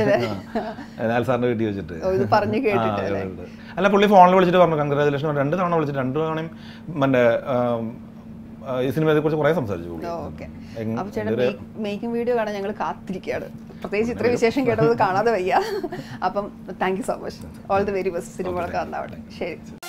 ലാൽ സാറിന്റെ വീട്ടിൽ വെച്ചിട്ട് ഓ, ഇത് പറഞ്ഞു ആ, കേട്ടിട്ട് അതെ, അതെ. അല്ല പുള്ളി ഫോണിൽ വിളിച്ചിട്ട് പറഞ്ഞു കൺഗ്രാജുലേഷൻ രണ്ട് തവണ വിളിച്ചിട്ട് രണ്ട് തവണയും മറ്റേ ആ, ആ, ഈ സിനിമയെ കുറിച്ച് കുറേ സംസാരിച്ചു പുള്ളി ഓക്കെ എങ്- അപ്പൊ ചേട്ടാ മേക്കിംഗ് വീഡിയോ കാണാൻ ഞങ്ങൾ കാത്തിരിക്കുകയാണ് പ്രത്യേകിച്ച് ഇത്ര വിശേഷം കേട്ടത് കാണാതെ വയ്യ അപ്പം thank you so much all the very best സിനിമകളൊക്കെ വന്നാവട്ടെ ശരി